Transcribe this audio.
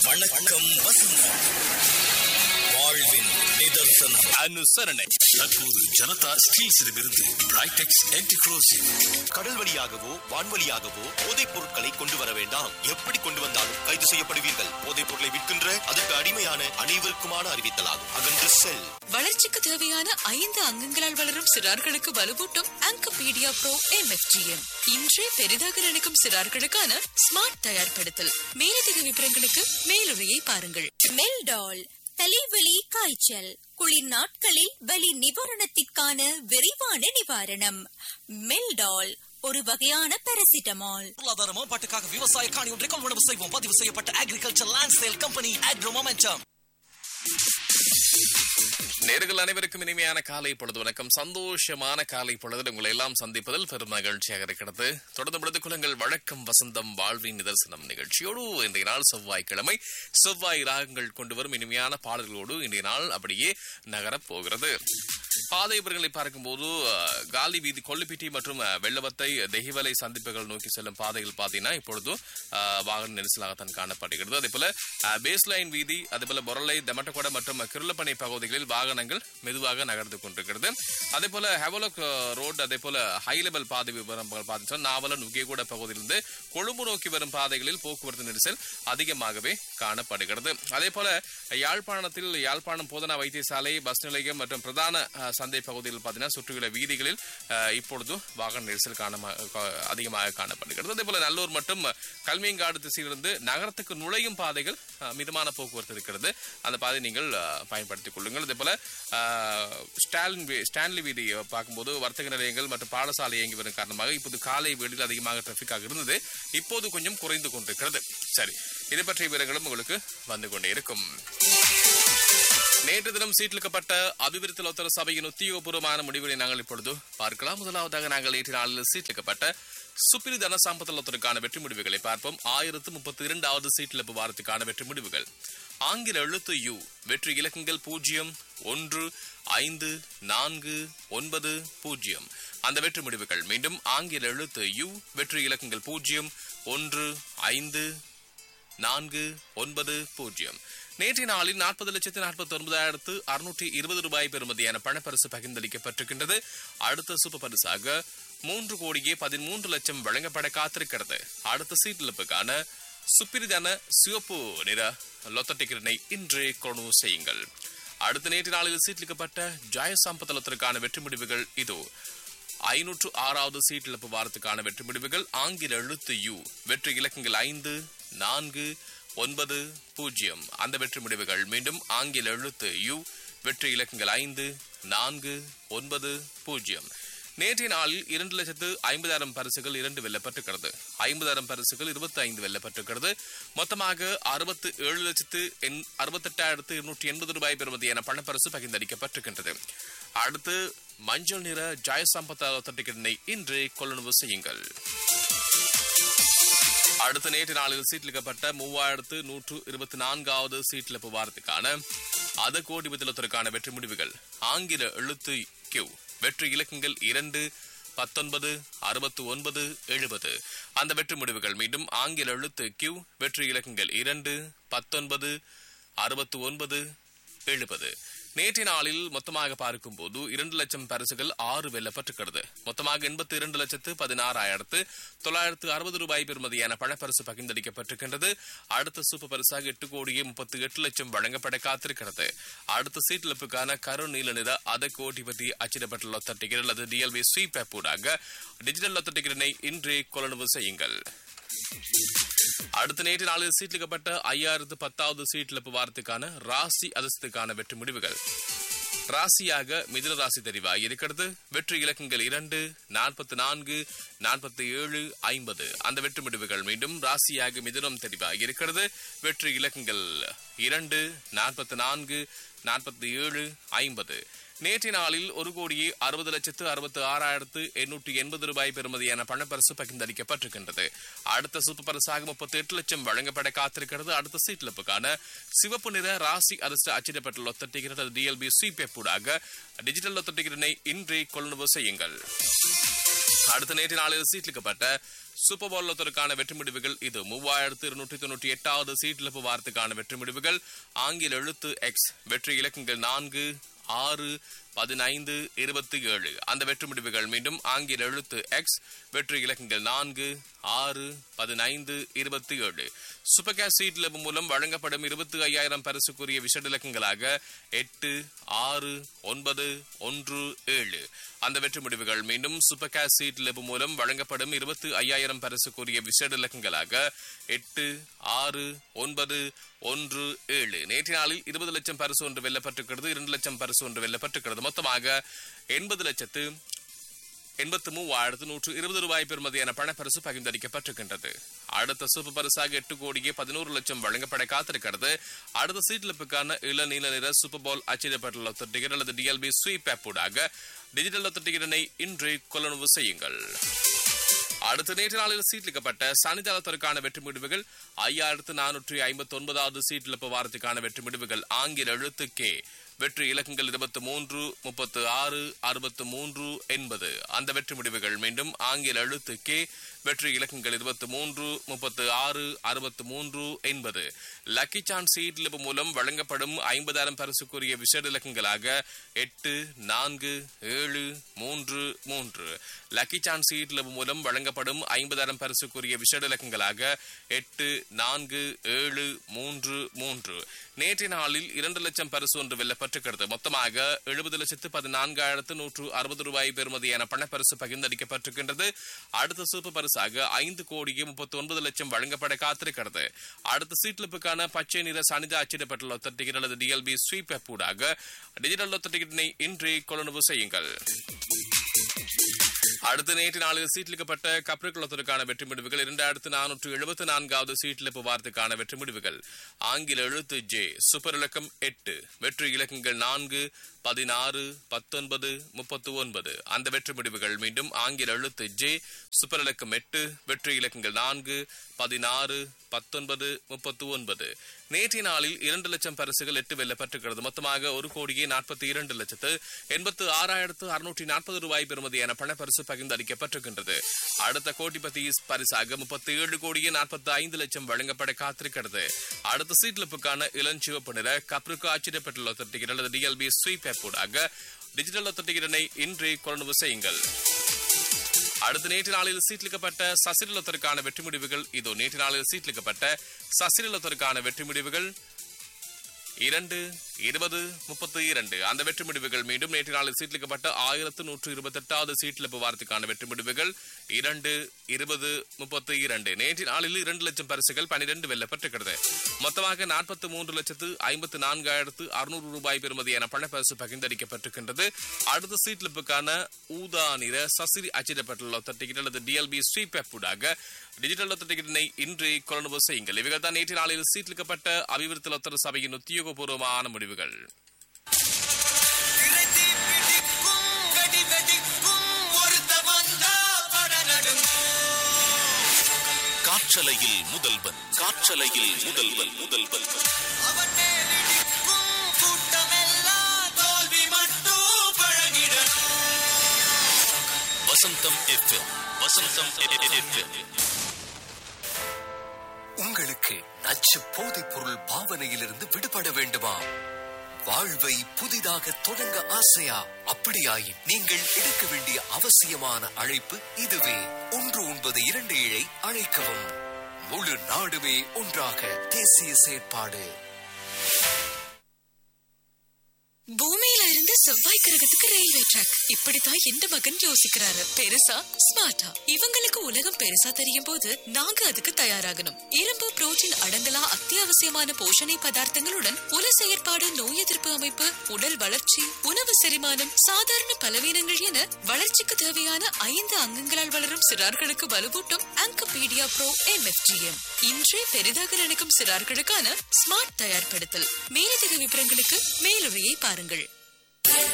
வணக்கம் வசந்தம் வாழ்வின் நிதர்சனம் அனுசரணை தற்போது ஜனதா ஸ்டீல்ஸிடமிருந்து பிரைடெக்ஸ் ஆன்டிக்ரோசிவ் கடல் வழியாகவோ வான்வழியாகவோ போதைப் பொருட்களை கொண்டு வர வேண்டாம் எப்படி கொண்டு வந்தாலும் கைது செய்யப்படுவீர்கள் போதைப் பொருளை விற்கின்ற அதற்கு அடிமையான அனைவருக்குமான அறிவித்தலாகும் அகன்று செல் வளர்ச்சிக்கு தேவையான ஐந்து அங்கங்களால் வளரும் சிறார்களுக்கு வலுவூட்டும் ஆங்கபீடியா ப்ரோ எம்எஃப்ஜிஎம் இன்றே பெரிதாக நினைக்கும் சிறார்களுக்கான ஸ்மார்ட் தயார்படுத்தல் மேலதிக விவரங்களுக்கு மேலுரையை பாருங்கள் மெல்டால் தலைவலி காய்ச்சல் குளிர் நாட்களில் வலி நிவாரணத்திற்கான விரைவான நிவாரணம் மெல்டால் ஒரு வகையான பாராசிட்டமால் பொருளாதார மேம்பாட்டுக்காக விவசாய காணி ஒன்றை கொள்வனவு செய்வோம் பதிவு செய்யப்பட்ட agriculture land sale company agro momentum நேர்கள் அனைவருக்கும் இனிமையான காலை பொழுது வணக்கம் சந்தோஷமான காலை பொழுது உங்களை எல்லாம் சந்திப்பதில் பெரும் மகிழ்ச்சியாக இருக்கிறது தொடர்ந்து பொழுது குலங்கள் வழக்கம் வசந்தம் வாழ்வின் நிதர்சனம் நிகழ்ச்சியோடு இன்றைய நாள் செவ்வாய்க்கிழமை செவ்வாய் ராகங்கள் கொண்டு வரும் இனிமையான பாடல்களோடு இன்றைய நாள் அப்படியே நகரப் போகிறது பாதை விவரங்களை பார்க்கும்போது அஹ், காலி வீதி கொல்லுப்பிட்டி மற்றும் அஹ், வெள்ளவத்தை தெஹிவலை சந்திப்புகள் நோக்கி செல்லும் பாதைகள் பார்த்தீங்கன்னா இப்பொழுது அஹ், வாகன நெரிசலாகத்தான் காணப்படுகிறது அதே போல பேஸ் லைன் வீதி அதே போல பொருளை தெமட்டகொட மற்றும் கிருளப்பனை பகுதிகளில் வாகனங்கள் மெதுவாக நகர்ந்து கொண்டிருக்கிறது அதே போல ஹெவலோக் ரோடு அதே போல ஹை லெவல் பாதை விவரம் பார்த்தீங்கன்னா நாவலன் உகேகூட பகுதியிலிருந்து கொழும்பு நோக்கி வரும் பாதைகளில் போக்குவரத்து நெரிசல் அதிகமாகவே காணப்படுகிறது அதே போல யாழ்ப்பாணத்தில் யாழ்ப்பாணம் போதனா வைத்தியசாலை பஸ் நிலையம் மற்றும் பிரதான அஹ், சந்தை பகுதியில் பார்த்தீங்கன்னா சுற்றியுள்ள வீதிகளில் அஹ், இப்பொழுது வாகன நெரிசல் காண அதிகமாக காணப்படுகிறது அதே போல நல்லூர் மற்றும் கல்வியங்காடு திசையிலிருந்து நகரத்துக்கு நுழையும் பாதைகள் அஹ், மிதமான போக்குவரத்து இருக்கிறது அந்த பாதை நீங்கள் அஹ், பயன்படுத்திக் கொள்ளுங்கள் அதே போல அஹ், ஸ்டாலின் வீ- ஸ்டான்லி வீதி அஹ், பார்க்கும்போது வர்த்தக நிலையங்கள் மற்றும் பாடசாலை இயங்கி வரும் காரணமாக இப்போது காலை வேளையில் அதிகமாக டிராபிக்காக இருந்தது இப்போது கொஞ்சம் குறைந்து கொண்டிருக்கிறது சரி இதை பற்றிய விவரங்களும் உங்களுக்கு வந்து கொண்டே இருக்கும் நேற்று தினம் சீட்டிலிக்கப்பட்ட அபிவிருத்தி லோத்தர சபையின் உத்தியோகபூர்வமான முடிவுகளை நாங்கள் இப்பொழுது பார்க்கலாம் முதலாவதாக நாங்கள் நேற்று நாளில் சீட்டிலிக்கப்பட்ட சுப்பிரி தனசாம்பத்தலத்திற்கான வெற்றி முடிவுகளை பார்ப்போம் ஆயிரத்து முப்பத்தி இரண்டாவது சீட்டிழப்பு வாரத்துக்கான வெற்றி முடிவுகள் ஆங்கில எழுத்து யு வெற்றி இலக்கங்கள் பூஜ்ஜியம் ஒன்று ஐந்து நான்கு ஒன்பது பூஜ்ஜியம் அந்த வெற்றி முடிவுகள் மீண்டும் ஆங்கில எழுத்து யு வெற்றி இலக்கங்கள் பூஜ்ஜியம் ஒன்று ஐந்து நான்கு ஒன்பது பூஜ்ஜியம் நேற்றைய நாளில் நாற்பது லட்சத்து நாற்பத்தி ஒன்பதாயிரத்து அறுநூற்றி இருபது ரூபாய் பெறுமதியான பணப்பரிசு பகிர்ந்தளிக்கப்பட்டிருக்கின்றது அடுத்த சூப்பர் பரிசாக மூன்று கோடியே பதிமூன்று லட்சம் வழங்கப்பட காத்திருக்கிறது அடுத்த சீட்டிழப்புக்கான சுப்பிரிதான சிவப்பு நிற லொத்த டிக்கெட்டினை இன்றே கொண்டு செய்யுங்கள் அடுத்த நேற்று நாளில் சீட்டிலிக்கப்பட்ட ஜாயசாம்பத்தலத்திற்கான வெற்றி முடிவுகள் இதோ ஐநூற்று ஆறாவது சீட்டிழப்பு வாரத்துக்கான வெற்றி முடிவுகள் ஆங்கில எழுத்து யு வெற்றி இலக்கங்கள் ஐந்து நான்கு ஒன்பது பூஜ்ஜியம் அந்த வெற்றி முடிவுகள் மீண்டும் ஆங்கில எழுத்து யு வெற்றி இலக்கங்கள் ஐந்து நான்கு ஒன்பது பூஜ்ஜியம் நேற்றைய நாளில் இரண்டு லட்சத்து ஐம்பதாயிரம் பரிசுகள் இரண்டு வெல்லப்பட்டிருக்கிறது ஐம்பதாயிரம் பரிசுகள் இருபத்தி ஐந்து வெல்லப்பட்டிருக்கிறது மொத்தமாக அறுபத்து ஏழு லட்சத்து எண்- அறுபத்தெட்டாயிரத்து இருநூற்றி எண்பது ரூபாய் பெறுமதியான பணப்பரிசு பகிர்ந்தளிக்கப்பட்டிருக்கின்றது அடுத்து மஞ்சள் நிற ஜாயசம்பத்த டிக்கெட்டினை இன்று கொள்ளுணவு செய்யுங்கள் அடுத்த நேற்று நாளில் சீட்டிலிக்கப்பட்ட மூவாயிரத்து நூற்று இருபத்தி நான்காவது சீட்டிழப்பு வாரத்துக்கான அத கோடி விதலத்திற்கான வெற்றி முடிவுகள் ஆங்கில எழுத்து கியூ வெற்றி இலக்கங்கள் இரண்டு பத்தொன்பது அறுபத்து ஒன்பது எழுபது அந்த வெற்றி முடிவுகள் மீண்டும் ஆங்கில எழுத்து கியூ வெற்றி இலக்கங்கள் இரண்டு பத்தொன்பது அறுபத்து ஒன்பது எழுபது நேற்றைய நாளில் மொத்தமாக பார்க்கும்போது இரண்டு லட்சம் பரிசுகள் ஆறு வெல்லப்பட்டிருக்கிறது மொத்தமாக எண்பத்தி இரண்டு லட்சத்து பதினாறாயிரத்து தொள்ளாயிரத்து அறுபது ரூபாய் பெறுமதியான பணப்பரிசு பகிர்ந்தளிக்கப்பட்டிருக்கின்றது அடுத்த சூப்பர் பரிசாக எட்டு கோடியே முப்பத்தி எட்டு லட்சம் வழங்கப்பட காத்திருக்கிறது அடுத்த சீட்டிழப்புக்கான கரு நீல நிற அத கோடி பற்றி அச்சிடப்பட்ட லொத்த டிக்கெட் அல்லது டிஎல்வி ஸ்வீப் ஆப் ஊடாக டிஜிட்டல் லொத்த டிக்கெட்டினை இன்றே கொள்ளளவு செய்யுங்கள் அடுத்த நேற்று நாளில் சீட்டிலிக்கப்பட்ட ஐயாயிரத்து பத்தாவது சீட்டிழப்பு வாரத்துக்கான ராசி அதிர்ஷ்டத்துக்கான வெற்றி முடிவுகள் ராசியாக மிதுன ராசி தெரிவாகி இருக்கிறது வெற்றி இலக்கங்கள் இரண்டு நாற்பத்தி நான்கு நாற்பத்தி ஏழு ஐம்பது அந்த வெற்றி முடிவுகள் மீண்டும் ராசியாக மிதுனம் தெரிவாகி இருக்கிறது வெற்றி இலக்கங்கள் இரண்டு நாற்பத்தி நான்கு நாற்பத்தி ஏழு ஐம்பது நேற்றைய நாளில் ஒரு கோடியே அறுபது லட்சத்து அறுபத்து ஆறாயிரத்து எண்ணூற்றி எண்பது ரூபாய் பெறுமதியான பணப்பரிசு பகிர்ந்தளிக்கப்பட்டிருக்கின்றது அடுத்த சூப்பர் பரிசாக முப்பத்தி எட்டு லட்சம் வழங்கப்பட காத்திருக்கிறது அடுத்த சீட்லப்புக்கான சிவப்பு நிற ராசி அதிர்ஷ்ட அச்சிடப்பட்ட லொத்த டிக்கெட் டிஎல்பி சிபெப் ஊடாக டிஜிட்டல் லொத்த டிக்கெட்டினை இன்றே கொள்ளுணவு செய்யுங்கள் அடுத்த நேற்று நாளில் சீட்லிக்கப்பட்ட சூப்பர் பால் லொத்தருக்கான வெற்றி முடிவுகள் இது மூவாயிரத்து இருநூற்றி தொண்ணூற்றி எட்டாவது சீட்டிழப்பு வாரத்துக்கான வெற்றி முடிவுகள் ஆங்கில எழுத்து எக்ஸ் வெற்றி இலக்கங்கள் நான்கு ஆறு பதினைந்து இருபத்தி ஏழு அந்த வெற்றி முடிவுகள் மீண்டும் ஆங்கில எழுத்து எக்ஸ் வெற்றி இலக்கங்கள் நான்கு ஆறு பதினைந்து இருபத்தி ஏழு சூப்பர் கேஸ் சீட் லெபு மூலம் வழங்கப்படும் இருபத்தி ஐயாயிரம் பரிசுக்குரிய விஷட இலக்கங்களாக எட்டு ஆறு ஒன்பது ஒன்று ஏழு அந்த வெற்றி முடிவுகள் மீண்டும் சூப்பர் கேஸ் சீட் லெபு மூலம் வழங்கப்படும் இருபத்தி ஐயாயிரம் பரிசுக்குரிய விஷட இலக்கங்களாக எட்டு ஆறு ஒன்பது ஒன்று ஏழு நேற்று நாளில் இருபது லட்சம் பரிசு ஒன்று வெல்லப்பட்டிருக்கிறது இரண்டு லட்சம் பரிசு ஒன்று வெல்லப்பட்டிருக்கிறது மொத்தமாக எண்பது லட்சத்து எண்பத்தி மூவாயிரத்து நூற்று இருபது ரூபாய் பெறுமதியான பணப்பரிசு பகிர்ந்தளிக்கப்பட்டிருக்கின்றது அடுத்த சூப்பர் பரிசாக எட்டு கோடியே பதினோரு லட்சம் வழங்கப்பட காத்திருக்கிறது அடுத்த சீட்லிப்புக்கான இள நீல நிற சூப்பர் பால் அச்சிடப்பட்டுள்ள லொத்த டிக்கெட் அல்லது டிஎல்பி ஸ்வீப் ஆப் ஊடாக டிஜிட்டல் லொத்த டிக்கெட்டினை இன்று கொள்ளளவு செய்யுங்கள் அடுத்த நேற்று நாளில் சீட்லிக்கப்பட்ட சனிதளத்திற்கான வெற்றி முடிவுகள் ஐயாயிரத்து நானூற்றி ஐம்பத்தி ஒன்பதாவது சீட்டிழப்பு வாரத்துக்கான வெற்றி முடிவுகள் ஆங்கில எழுத்து கே வெற்றி இலக்கங்கள் இருபத்தி மூன்று முப்பத்து ஆறு அறுபத்து மூன்று எண்பது அந்த வெற்றி முடிவுகள் மீண்டும் ஆங்கில எழுத்து கே வெற்றி இலக்கங்கள் இருபத்தி மூன்று முப்பத்து ஆறு அறுபத்து மூன்று எண்பது லக்கி சான் சீட்லிப்பு மூலம் வழங்கப்படும் ஐம்பதாயிரம் பரிசுக்குரிய விஷட இலக்கங்களாக எட்டு நான்கு ஏழு மூன்று மூன்று லக்கி சான் சீட்லிப்பு மூலம் வழங்கப்படும் ஐம்பதாயிரம் பரிசுக்குரிய விஷட இலக்கங்களாக எட்டு நான்கு ஏழு மூன்று மூன்று நேற்றைய நாளில் இரண்டு லட்சம் பரிசு ஒன்று வெல்லப்பட்டிருக்கிறது மொத்தமாக எழுபது லட்சத்து பதினான்காயிரத்து நூற்று அறுபது ரூபாய் பெறுமதியான பணப்பரிசு பகிர்ந்தளிக்கப்பட்டிருக்கின்றது அடுத்த சூப்பர் பரிசாக ஐந்து கோடியே முப்பத்தி ஒன்பது லட்சம் வழங்கப்பட காத்திருக்கிறது அடுத்த சீட்லிப்புக்கான பச்சை நிற சனிதா அச்சிடப்பட்டுள்ள ஒத்த டிக்கெட் அல்லது டிஎல்பி ஸ்வீப் ஆப் ஊடாக டிஜிட்டல் ஒத்த டிக்கெட்டினை இன்றே கொள்ளுணவு செய்யுங்கள் அடுத்த நேற்று நாளில் சீட்லிக்கப்பட்ட கப்ரிகுளத்திற்கான வெற்றி முடிவுகள் இரண்டாயிரத்து நானூற்று எழுபத்தி நான்காவது சீட்லிப்பு வாரத்துக்கான வெற்றி முடிவுகள் ஆங்கில எழுத்து ஜே சூப்பர் இலக்கம் எட்டு வெற்றி இலக்கங்கள் நான்கு பதினாறு பத்தொன்பது முப்பத்தி ஒன்பது அந்த வெற்றி முடிவுகள் மீண்டும் ஆங்கில எழுத்து ஜே சூப்பர் இலக்கம் எட்டு வெற்றி இலக்கங்கள் நான்கு பதினாறு பத்தொன்பது முப்பத்தி ஒன்பது நேற்றைய நாளில் இரண்டு லட்சம் பரிசுகள் எட்டு வெல்லப்பட்டிருக்கிறது மொத்தமாக ஒரு கோடியே நாற்பத்தி இரண்டு லட்சத்து எண்பத்து ஆறாயிரத்து அறுநூற்றி நாற்பது ரூபாய் பெறுமதியான பணப்பரிசு பகிர்ந்தளிக்கப்பட்டிருக்கின்றது அடுத்த கோடிபதி பரிசாக முப்பத்தி ஏழு கோடியே நாற்பத்தி ஐந்து லட்சம் வழங்கப்பட காத்திருக்கிறது அடுத்த சீட்லிப்புக்கான இளஞ்சிவப்பு நிற கப்ருக்கு ஆச்சரியப்பட்டுள்ள டிக்கெட் அல்லது டிஎல்பி ஸ்வீப் ஆப் ஊடாக டிஜிட்டல் டிக்கெட்டினை இன்றே கொள்ளுவு செய்யுங்கள் அடுத்த நேற்று நாளில் சீட்லிக்கப்பட்ட சசிரலத்திற்கான வெற்றி முடிவுகள் இதோ நேற்று நாளில் சீட்லிக்கப்பட்ட சசிரலத்திற்கான வெற்றி முடிவுகள் இரண்டு இருபது முப்பத்தி இரண்டு அந்த வெற்றி முடிவுகள் மீண்டும் நேற்று நாளில் சீட்லிக்கப்பட்ட ஆயிரத்து நூற்று இருபத்தி எட்டாவது சீட்லிப்பு வாரத்துக்கான வெற்றி முடிவுகள் இரண்டு இருபது முப்பத்தி இரண்டு நேற்று நாளில் இரண்டு லட்சம் பரிசுகள் பனிரெண்டு வெல்லப்பட்டிருக்கிறது மொத்தமாக நாற்பத்தி மூன்று லட்சத்து ஐம்பத்து நான்காயிரத்து அறுநூறு ரூபாய் பெறுமதியான பணப்பரிசு பகிர்ந்தளிக்கப்பட்டிருக்கின்றது அடுத்த சீட்லிப்புக்கான ஊதா நிற சசிரி அச்சிடப்பட்டுள்ள டிக்கெட் அல்லது டிஎல்பி ஸ்வீப் ஆப் ஊடாக டிஜிட்டல் லொத்த டிக்கெட்டினை இன்று கொள்ளுணவு செய்யுங்கள் இவைகள் தான் நேற்று நாளில் சீட்லிக்கப்பட்ட அபிவிருத்தி லொத்தர சபையின் உத்தியோகபூர்வமான முடிவுகள் காற்றலையில் முதல்வன் காற்றலையில் முதல்வன் முதல்வன் வசந்தம் எஃப்எம் வசந்தம் எஃப்எம் உங்களுக்கு நச்சு போதைப் பொருள் பாவனையிலிருந்து விடுபட வேண்டுமா வாழ்வை புதிதாக தொடங்க ஆசையா அப்படியாயின் நீங்கள் எடுக்க வேண்டிய அவசியமான அழைப்பு இதுவே ஒன்று ஒன்பது இரண்டு ஏழை அழைக்கவும் முழு நாடுமே ஒன்றாக தேசிய செயற்பாடு பூமியில இருந்து செவ்வாய் கிரகத்துக்கு ரயில்வே ட்ராக் இப்படித்தான் எந்த மகன் யோசிக்கிறாரு பெருசா ஸ்மார்ட்டா இவங்களுக்கு உலகம் பெருசா தெரியும் போது நாங்க அதுக்கு தயாராகணும் இரும்பு புரோட்டீன் அடங்கலா அத்தியாவசியமான போஷணை பதார்த்தங்களுடன் உல செயற்பாடு நோய் எதிர்ப்பு அமைப்பு உடல் வளர்ச்சி உணவு செரிமானம் சாதாரண பலவீனங்கள் என வளர்ச்சிக்கு தேவையான ஐந்து அங்கங்களால் வளரும் சிறார்களுக்கு வலுவூட்டும் ஆங்கபீடியா ப்ரோ எம்எஃப்ஜிஎம் இன்றே பெரிதாக நினைக்கும் சிறார்களுக்கான ஸ்மார்ட் தயார்படுத்தல் மேலதிக விவரங்களுக்கு மேலுரையை பாருங்கள்